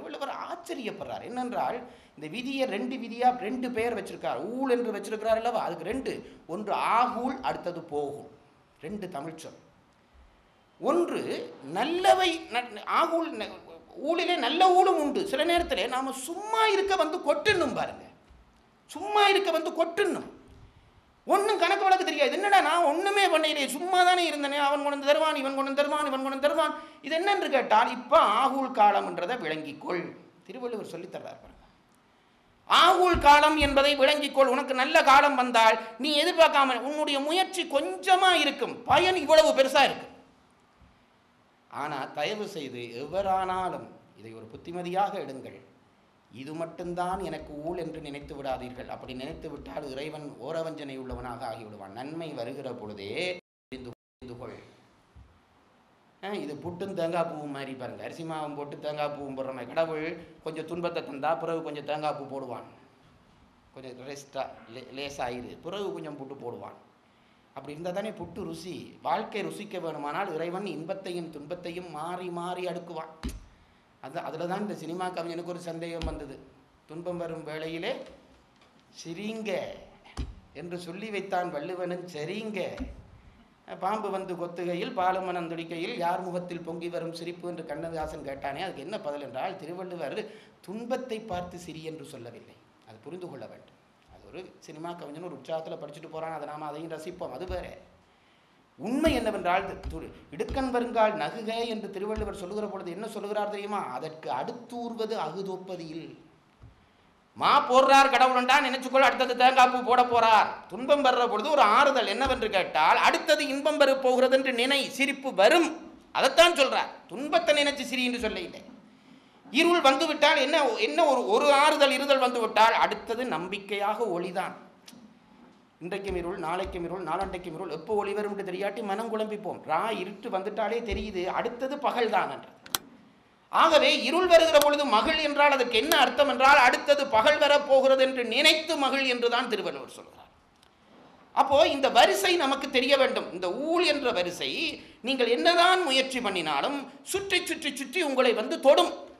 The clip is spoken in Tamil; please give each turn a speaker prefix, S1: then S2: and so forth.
S1: திருவள்ளுவர் ஆச்சரியப்படுறார் என்னென்றால் இந்த விதியை ரெண்டு விதியா ரெண்டு பெயர் வச்சிருக்கார் ஊழ் என்று வச்சிருக்கிறார் அல்லவா அதுக்கு ரெண்டு ஒன்று ஆகூல் அடுத்தது போகும் ரெண்டு தமிழ் சொல் ஒன்று நல்லவை ந- ஆகூல் ந- ஊழிலே நல்ல ஊழும் உண்டு சில நேரத்தில் நாம் சும்மா இருக்க வந்து கொட்டுன்னும் பாருங்க சும்மா இருக்க வந்து கொட்டுன்னும் ஒன்றும் கணக்கு வழக்கு தெரியாது என்னடா நான் ஒன்றுமே பண்ணலையே சும்மா தானே இருந்தனே அவன் கொண்டு வந்து தருவான் இவன் கொண்டு வந்து தருவான் இவன் கொண்டு வந்து தருவான் இது என்னன்னு கேட்டால் இப்போ ஆகூல் காலம்ன்றதை விளங்கிக்கொள் திருவள்ளுவர் சொல்லித் தர்றார் பாருங்க ஆகூல் காலம் என்பதை விளங்கிக்கொள் உனக்கு நல்ல காலம் வந்தால் நீ எதிர்பார்க்காம உன்னுடைய முயற்சி கொஞ்சமா இருக்கும் பயன் இவ்வளவு பெருசா இருக்கும் ஆனால் தயவு செய்து எவரானாலும் இதை ஒரு புத்திமதியாக எடுங்கள் இது மட்டும்தான் எனக்கு ஊழ் என்று நினைத்து விடாதீர்கள் அப்படி நினைத்து விட்டால் இறைவன் ஓரவஞ்சனை உள்ளவனாக ஆகிவிடுவான் நன்மை வருகிற பொழுதே புரிந்து புரிந்து கொள் ஆ, இது புட்டும் தேங்காய் பூவும் மாதிரி பாருங்க அரிசி மாவும் போட்டு தேங்காய் பூவும் போடுற மாதிரி கடவுள் கொஞ்சம் துன்பத்தை தந்தா பிறகு கொஞ்சம் தேங்காய் பூ போடுவான் கொஞ்சம் ரெஸ்ட்டாக லே லேசாயிரு பிறகு கொஞ்சம் புட்டு போடுவான் அப்படி இருந்தால் தானே புட்டு ருசி வாழ்க்கை ருசிக்க வேணுமானால் இறைவன் இன்பத்தையும் துன்பத்தையும் மாறி மாறி அடுக்குவான் அது அதில் தான் இந்த சினிமா கவிஞனுக்கு ஒரு சந்தேகம் வந்தது துன்பம் வரும் வேளையிலே சிரிங்க என்று சொல்லி வைத்தான் வள்ளுவனும் சரிங்க பாம்பு வந்து கொத்துகையில் பாலுமனம் துடிக்கையில் யார் முகத்தில் பொங்கி வரும் சிரிப்பு என்று கண்ணதாசன் கேட்டானே அதுக்கு என்ன பதில் என்றால் திருவள்ளுவர் துன்பத்தை பார்த்து சிரி என்று சொல்லவில்லை அது புரிந்து கொள்ள வேண்டும் அது ஒரு சினிமா கவிஞன் ஒரு உற்சாகத்தில் படிச்சுட்டு போகிறான் அதை நாம் அதையும் ரசிப்போம் அது வேற உண்மை என்னவென்றால் து- இடுக்கண் வருங்கால் நகுக என்று திருவள்ளுவர் சொல்லுகிற பொழுது என்ன சொல்லுகிறார் தெரியுமா அதற்கு அடுத்தூர்வது அகுதொப்பது இல் மா போடுறார் கடவுளண்டா நினைச்சுக்கொள் அடுத்தது தேங்காய் பூ போட போறார் துன்பம் வர்ற பொழுது ஒரு ஆறுதல் என்னவென்று கேட்டால் அடுத்தது இன்பம் வர போகிறது என்று நினை சிரிப்பு வரும் அதைத்தான் சொல்றார் துன்பத்தை நினைச்சு சிரி என்று சொல்ல இல்லை இருள் வந்து விட்டால் என்ன என்ன ஒரு ஒரு ஆறுதல் இருதல் வந்து விட்டால் அடுத்தது நம்பிக்கையாக ஒளிதான் இன்றைக்கும் இருள் நாளைக்கும் இருள் நாளண்டைக்கும் இருள் எப்போ ஒளி வரும் என்று தெரியாட்டி மனம் குழம்பிப்போம் ரா இருட்டு வந்துட்டாலே தெரியுது அடுத்தது பகல் தான் என்று ஆகவே இருள் வருகிற பொழுது மகள் என்றால் அதற்கு என்ன அர்த்தம் என்றால் அடுத்தது பகல் வரப் போகிறது என்று நினைத்து மகள் என்றுதான் திருவள்ளுவர் சொல்கிறார் அப்போ இந்த வரிசை நமக்கு தெரிய வேண்டும் இந்த ஊழ் என்ற வரிசை நீங்கள் என்னதான் முயற்சி பண்ணினாலும் சுற்றி சுற்றி சுற்றி உங்களை வந்து தொடும்